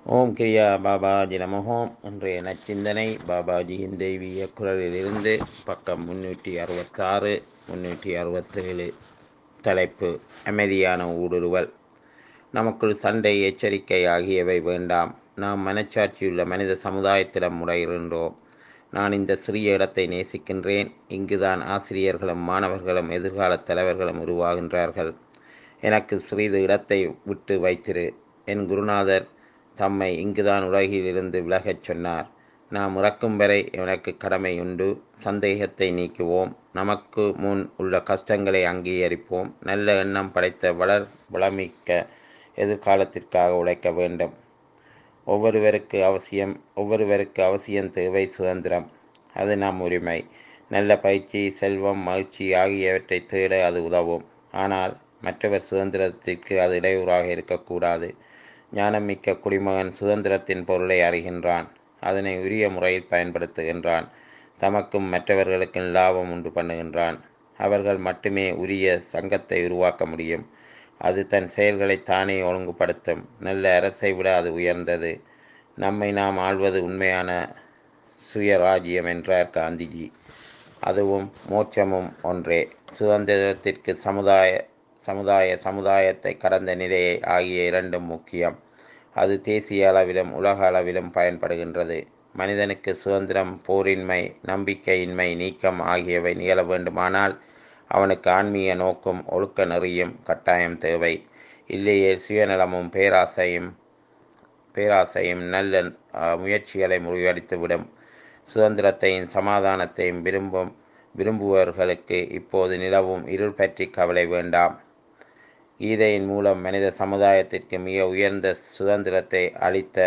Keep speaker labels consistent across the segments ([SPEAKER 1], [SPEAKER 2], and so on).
[SPEAKER 1] ஓம் கிரியா பாபாஜி நமஹோம் இன்றைய நச்சிந்தனை பாபாஜியின் தெய்வீக குரலிலிருந்து பக்கம் முன்னூற்றி அறுபத்தாறு முன்னூற்றி அறுபத்தேழு தலைப்பு அமைதியான ஊடுருவல் நமக்குள் சண்டை எச்சரிக்கை ஆகியவை வேண்டாம் நாம் மனச்சாட்சியுள்ள மனித சமுதாயத்திடம் முறையிடுகின்றோம் நான் இந்த சிறிய இடத்தை நேசிக்கின்றேன் இங்குதான் ஆசிரியர்களும் மாணவர்களும் எதிர்கால தலைவர்களும் உருவாகின்றார்கள் எனக்கு சிறிது இடத்தை விட்டு வைத்திரு என் குருநாதர் தம்மை இங்குதான் உலகிலிருந்து விலகச் சொன்னார் நாம் இறக்கும் வரை எனக்கு கடமை உண்டு சந்தேகத்தை நீக்குவோம் நமக்கு முன் உள்ள கஷ்டங்களை அங்கீகரிப்போம் நல்ல எண்ணம் படைத்த வளர் வளமிக்க எதிர்காலத்திற்காக உழைக்க வேண்டும் ஒவ்வொருவருக்கு அவசியம் ஒவ்வொருவருக்கு அவசியம் தேவை சுதந்திரம் அது நம் உரிமை நல்ல பயிற்சி செல்வம் மகிழ்ச்சி ஆகியவற்றை தேட அது உதவும் ஆனால் மற்றவர் சுதந்திரத்திற்கு அது இடையூறாக இருக்கக்கூடாது ஞானமிக்க குடிமகன் சுதந்திரத்தின் பொருளை அறிகின்றான் அதனை உரிய முறையில் பயன்படுத்துகின்றான் தமக்கும் மற்றவர்களுக்கும் லாபம் உண்டு பண்ணுகின்றான் அவர்கள் மட்டுமே உரிய சங்கத்தை உருவாக்க முடியும் அது தன் செயல்களை தானே ஒழுங்குபடுத்தும் நல்ல அரசை விட அது உயர்ந்தது நம்மை நாம் ஆள்வது உண்மையான சுயராஜ்யம் என்றார் காந்திஜி அதுவும் மோட்சமும் ஒன்றே சுதந்திரத்திற்கு சமுதாய சமுதாய சமுதாயத்தை கடந்த நிலையை ஆகிய இரண்டும் முக்கியம் அது தேசிய அளவிலும் உலக அளவிலும் பயன்படுகின்றது மனிதனுக்கு சுதந்திரம் போரின்மை நம்பிக்கையின்மை நீக்கம் ஆகியவை நிகழ வேண்டுமானால் அவனுக்கு ஆன்மீக நோக்கும் ஒழுக்க நெறியும் கட்டாயம் தேவை இல்லையே சுயநலமும் பேராசையும் பேராசையும் நல்ல முயற்சிகளை முறியடித்துவிடும் சுதந்திரத்தையும் சமாதானத்தையும் விரும்பும் விரும்புபவர்களுக்கு இப்போது நிலவும் இருள் பற்றி கவலை வேண்டாம் கீதையின் மூலம் மனித சமுதாயத்திற்கு மிக உயர்ந்த சுதந்திரத்தை அளித்த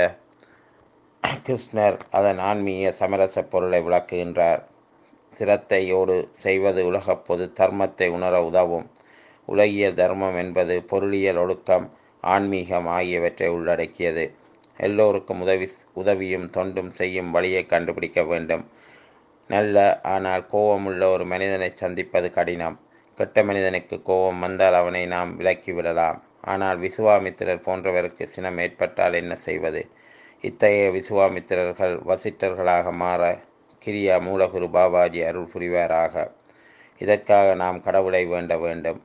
[SPEAKER 1] கிருஷ்ணர் அதன் ஆன்மீக சமரச பொருளை விளக்குகின்றார் சிரத்தையோடு செய்வது உலக பொது தர்மத்தை உணர உதவும் உலகியல் தர்மம் என்பது பொருளியல் ஒழுக்கம் ஆன்மீகம் ஆகியவற்றை உள்ளடக்கியது எல்லோருக்கும் உதவி உதவியும் தொண்டும் செய்யும் வழியை கண்டுபிடிக்க வேண்டும் நல்ல ஆனால் கோபமுள்ள ஒரு மனிதனை சந்திப்பது கடினம் கெட்ட மனிதனுக்கு கோபம் வந்தால் அவனை நாம் விலக்கிவிடலாம் ஆனால் விசுவாமித்திரர் போன்றவருக்கு சினம் ஏற்பட்டால் என்ன செய்வது இத்தகைய விசுவாமித்திரர்கள் வசிட்டர்களாக மாற கிரியா மூலகுரு பாபாஜி அருள் புரிவாராக இதற்காக நாம் கடவுளை வேண்ட வேண்டும்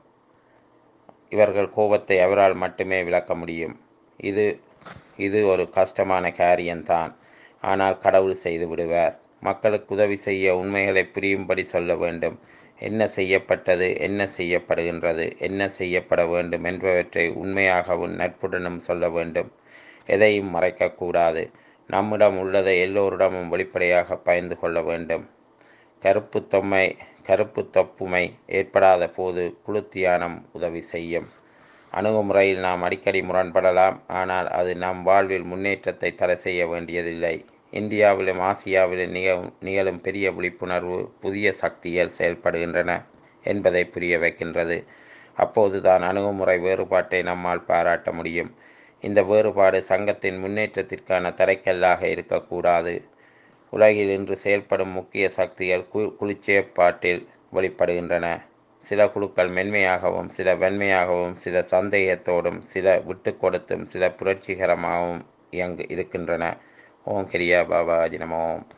[SPEAKER 1] இவர்கள் கோபத்தை அவரால் மட்டுமே விளக்க முடியும் இது இது ஒரு கஷ்டமான காரியம்தான் ஆனால் கடவுள் செய்து விடுவார் மக்களுக்கு உதவி செய்ய உண்மைகளை புரியும்படி சொல்ல வேண்டும் என்ன செய்யப்பட்டது என்ன செய்யப்படுகின்றது என்ன செய்யப்பட வேண்டும் என்பவற்றை உண்மையாகவும் நட்புடனும் சொல்ல வேண்டும் எதையும் மறைக்கக்கூடாது நம்மிடம் உள்ளதை எல்லோரிடமும் வெளிப்படையாக பயந்து கொள்ள வேண்டும் கருப்பு தொம்மை கருப்பு தொப்புமை ஏற்படாத போது குழு தியானம் உதவி செய்யும் அணுகுமுறையில் நாம் அடிக்கடி முரண்படலாம் ஆனால் அது நம் வாழ்வில் முன்னேற்றத்தை தடை செய்ய வேண்டியதில்லை இந்தியாவிலும் ஆசியாவிலும் நிகழும் நிகழும் பெரிய விழிப்புணர்வு புதிய சக்திகள் செயல்படுகின்றன என்பதை புரிய வைக்கின்றது அப்போதுதான் அணுகுமுறை வேறுபாட்டை நம்மால் பாராட்ட முடியும் இந்த வேறுபாடு சங்கத்தின் முன்னேற்றத்திற்கான தடைக்கல்லாக இருக்கக்கூடாது உலகில் இன்று செயல்படும் முக்கிய சக்திகள் கு குளிச்சேப்பாட்டில் வெளிப்படுகின்றன சில குழுக்கள் மென்மையாகவும் சில வெண்மையாகவும் சில சந்தேகத்தோடும் சில விட்டு கொடுத்தும் சில புரட்சிகரமாகவும் இயங்கு இருக்கின்றன ஓம் கிரியா பாபாஜி நமோம்